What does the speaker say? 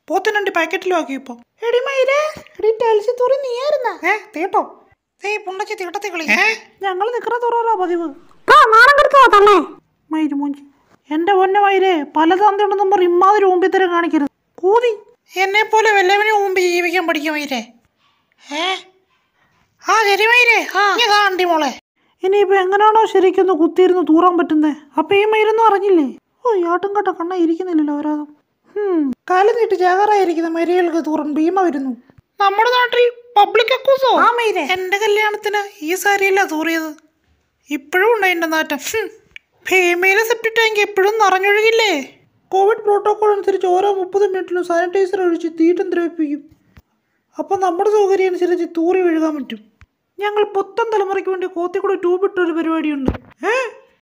പോത്തിന് രണ്ട് പാക്കറ്റിലും ആക്കി ഇപ്പൊ എടി മയിരേ എടി ടൈൽസ് തൂറി നീയായിരുന്ന ഏ തീട്ടോ ഏയ് പുണ്ടച്ചി തീട്ടത്തി കളി ഏ ഞങ്ങൾ നിക്കറ തുററാ പതിവ് നാണം കെടുത്തോ തള്ളേ മയിര് മൂഞ്ചി എന്റെ പൊന്ന മയിരേ പല തന്തയുണ്ടെന്നും പറ ഇമ്മാതിരി ഊമ്പിത്തരം കാണിക്കരുത് കൂതി എന്നെ പോലെ വല്ലവനെ ഊമ്പി ജീവിക്കാൻ പഠിക്കും മയിരേ ഏ ആ ശരി മയിരേ ആ ഇതാ അണ്ടി മോളെ ഇനിയിപ്പോ എങ്ങനെയാണോ ശരിക്കൊന്ന് കുത്തിയിരുന്ന് തൂറാൻ പറ്റുന്നേ അപ്പൊ ഈ മയിലൊന്നും അറിഞ്ഞില്ലേ ഓ ഈ ആട്ടും കട്ട കണ്ണ ഇരിക്കുന്നില്ലല്ലോ അവരാതും കാലം നീട്ടി ജാഗറായിരിക്കുന്ന മരികൾക്ക് തൂറൻ ഭീമ വരുന്നു നമ്മുടെ നാട്ടിൽ പബ്ലിക് അക്കൂസോ ആ മയിരേ എന്റെ കല്യാണത്തിന് ഈ സാരിയല്ല തൂറിയത് ഇപ്പോഴും ഉണ്ട് അതിന്റെ നാറ്റം ഫീമെയിൽ സെപ്റ്റി ടാങ്ക് എപ്പോഴും നിറഞ്ഞൊഴുകില്ലേ കോവിഡ് പ്രോട്ടോകോൾ അനുസരിച്ച് ഓരോ മുപ്പത് മിനിറ്റിലും സാനിറ്റൈസർ ഒഴിച്ച് തീറ്റം ദ്രവിപ്പിക്കും അപ്പം നമ്മുടെ സൗകര്യം അനുസരിച്ച് തൂറി വീഴുകാൻ പറ്റും ഞങ്ങൾ പുത്തൻ തലമുറയ്ക്ക് വേണ്ടി കോത്തിക്കൂടെ ട്യൂബ് ഇട്ടൊരു പരിപാടിയുണ്ട് ഏ